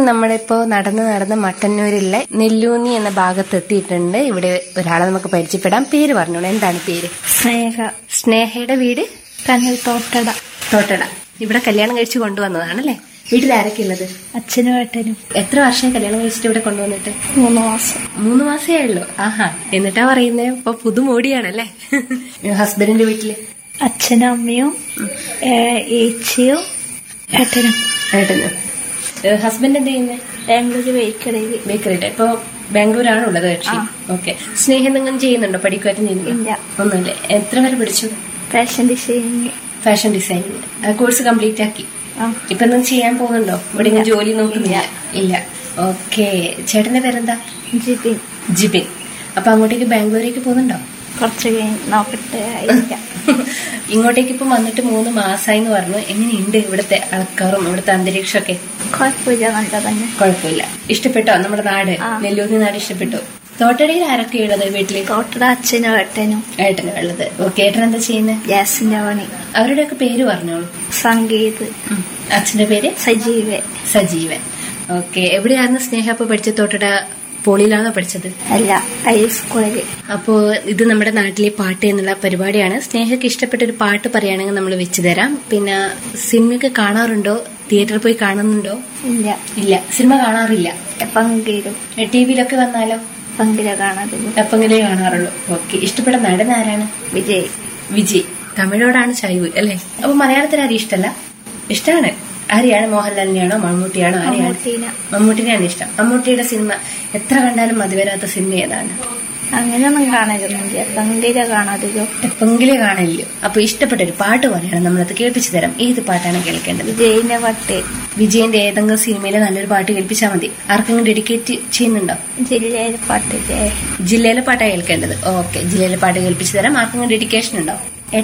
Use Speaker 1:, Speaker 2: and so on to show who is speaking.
Speaker 1: നമ്മളിപ്പോ നടന്ന് നടന്ന് മട്ടന്നൂരിലെ നെല്ലൂന്നി എന്ന ഭാഗത്ത് എത്തിയിട്ടുണ്ട് ഇവിടെ ഒരാളെ നമുക്ക് പരിചയപ്പെടാം പേര് പറഞ്ഞോളൂ എന്താണ് പേര്
Speaker 2: സ്നേഹ
Speaker 1: സ്നേഹയുടെ വീട്
Speaker 2: കനൽ തോട്ടട
Speaker 1: തോട്ടട ഇവിടെ കല്യാണം കഴിച്ചു കൊണ്ടുവന്നതാണല്ലേ വീട്ടിൽ ആരൊക്കെ ഉള്ളത്
Speaker 2: അച്ഛനും ഏട്ടനും
Speaker 1: എത്ര വർഷം കല്യാണം കഴിച്ചിട്ട് ഇവിടെ കൊണ്ടുവന്നിട്ട്
Speaker 2: മൂന്ന് മാസം
Speaker 1: മൂന്ന് മാസേ ഉള്ളൂ ആഹാ എന്നിട്ടാ പറയുന്നേ ഇപ്പൊ പുതുമോടിയാണല്ലേ ഹസ്ബൻഡിന്റെ വീട്ടില്
Speaker 2: അച്ഛനും അമ്മയും ഏ, ഏച്ചിയും ഏട്ടനും
Speaker 1: ഏട്ടന് ഹസ്ബൻഡ് എന്ത് ചെയ്യുന്നത്
Speaker 2: ബാംഗ്ലൂർ ബേക്കറിയിൽ
Speaker 1: ബേക്കറിയുടെ ഇപ്പൊ ബാംഗ്ലൂരാണ് ഉള്ളത് കക്ഷി ഓക്കെ സ്നേഹം എന്തെങ്കിലും ചെയ്യുന്നുണ്ടോ പഠിക്കുവാറ്റും ചെയ്യുന്നുണ്ടോ
Speaker 2: ഇല്ല
Speaker 1: ഒന്നുമില്ല എത്ര വരെ പഠിച്ചു
Speaker 2: fashion designing
Speaker 1: fashion designing course complete ആക്കി
Speaker 2: ആ
Speaker 1: ഇപ്പൊ എന്തെങ്കിലും ചെയ്യാൻ പോകുന്നുണ്ടോ ഇവിടെ ജോലി നോക്കുന്നില്ല ഇല്ല ഓക്കെ ചേട്ടന്റെ പേരെന്താ
Speaker 2: ജിബിൻ
Speaker 1: ജിബിൻ അപ്പൊ അങ്ങോട്ടേക്ക് ബാംഗ്ലൂരേക്ക് പോകുന്നുണ്ടോ
Speaker 2: കുറച്ച് കഴിഞ്ഞ് നോക്കട്ടെ ആയിരിക്കാം
Speaker 1: ഇങ്ങോട്ടേക്ക് ഇപ്പം വന്നിട്ട് മൂന്ന് മാസമായി എന്ന് പറഞ്ഞു എങ്ങനെയുണ്ട് ഇവിടുത്തെ ആൾക്കാരും ഇവിടുത്തെ അന്തരീക്ഷമൊക്കെ
Speaker 2: കുഴപ്പമില്ല നല്ല തന്നെ
Speaker 1: കുഴപ്പമില്ല ഇഷ്ടപ്പെട്ടോ നമ്മുടെ നാട്
Speaker 2: ആ.
Speaker 1: നെല്ലൂരി നാട് ഇഷ്ടപ്പെട്ടു തോട്ടടയിൽ ആരൊക്കെ ഉള്ളത് വീട്ടില്
Speaker 2: തോട്ടട അച്ഛനും ഏട്ടനും
Speaker 1: ഏട്ടനാ ഉള്ളത് ഓക്കെ ഏട്ടൻ എന്താ ചെയ്യുന്നത്
Speaker 2: ഗ്യാസിന്റെ പണി
Speaker 1: അവരുടെയൊക്കെ പേര് പറഞ്ഞോളൂ
Speaker 2: സംഗീത്
Speaker 1: അച്ഛന്റെ പേര്
Speaker 2: സജീവ
Speaker 1: സജീവൻ ഓക്കെ എവിടെയായിരുന്നു സ്നേഹ അപ്പൊ പഠിച്ച തോട്ടട പോളിയിലാണോ പഠിച്ചത്
Speaker 2: അല്ല ഹൈസ്കൂളിൽ
Speaker 1: അപ്പോ ഇത് നമ്മുടെ നാട്ടിലെ പാട്ട് എന്നുള്ള പരിപാടിയാണ് സ്നേഹയ്ക്ക് ഇഷ്ടപ്പെട്ട ഒരു പാട്ട് പറയുകയാണെങ്കിൽ നമ്മൾ വെച്ചു തരാം പിന്നെ സിനിമയൊക്കെ കാണാറുണ്ടോ തിയേറ്ററിൽ പോയി കാണുന്നുണ്ടോ
Speaker 2: ഇല്ല
Speaker 1: ഇല്ല സിനിമ കാണാറില്ല
Speaker 2: പങ്കിലും
Speaker 1: ടി വിയിലൊക്കെ വന്നാലോ
Speaker 2: പങ്കില കാണാതില്ല
Speaker 1: എപ്പെങ്കിലേ കാണാറുള്ളൂ ഓക്കെ ഇഷ്ടപ്പെട്ട നടൻ ആരാണ്
Speaker 2: വിജയ്
Speaker 1: വിജയ് തമിഴോടാണ് ചൈവ് അല്ലേ അപ്പൊ മലയാളത്തിൽ ആരും ഇഷ്ടമല്ല ഇഷ്ടമാണ് ആരെയാണ് മോഹൻലാലിനെയാണോ മമ്മൂട്ടിയാണോ ആരെയാണ്
Speaker 2: മമ്മൂട്ടീന
Speaker 1: മമ്മൂട്ടിനെയാണ് ഇഷ്ടം മമ്മൂട്ടിയുടെ സിനിമ എത്ര കണ്ടാലും മതി വരാത്ത സിനിമ ഏതാണ്
Speaker 2: അങ്ങനെയൊന്നും കാണരുന്നില്ല പങ്കില കാണാതില്ലോ
Speaker 1: എപ്പെങ്കിലേ കാണില്ലയോ അപ്പൊ ഇഷ്ടപ്പെട്ട ഒരു പാട്ട് പറയണം നമ്മളത് കേൾപ്പിച്ചു തരാം ഏത് പാട്ടാണ് കേൾക്കേണ്ടത്
Speaker 2: വിജയിന്റെ പട്ട്
Speaker 1: വിജയന്റെ ഏതെങ്കിലും സിനിമയിലെ നല്ലൊരു പാട്ട് കേൾപ്പിച്ചാൽ മതി ആർക്കെങ്കിലും ഡെഡിക്കേറ്റ് ചെയ്യുന്നുണ്ടോ
Speaker 2: ജില്ലയിലെ പാട്ടില്ലേ
Speaker 1: ജില്ലയിലെ പാട്ടാണ് കേൾക്കേണ്ടത് ഓക്കെ ജില്ലയിലെ പാട്ട് കേൾപ്പിച്ചു തരാം ആർക്കെങ്കിലും ഡെഡിക്കേഷൻ ഉണ്ടോ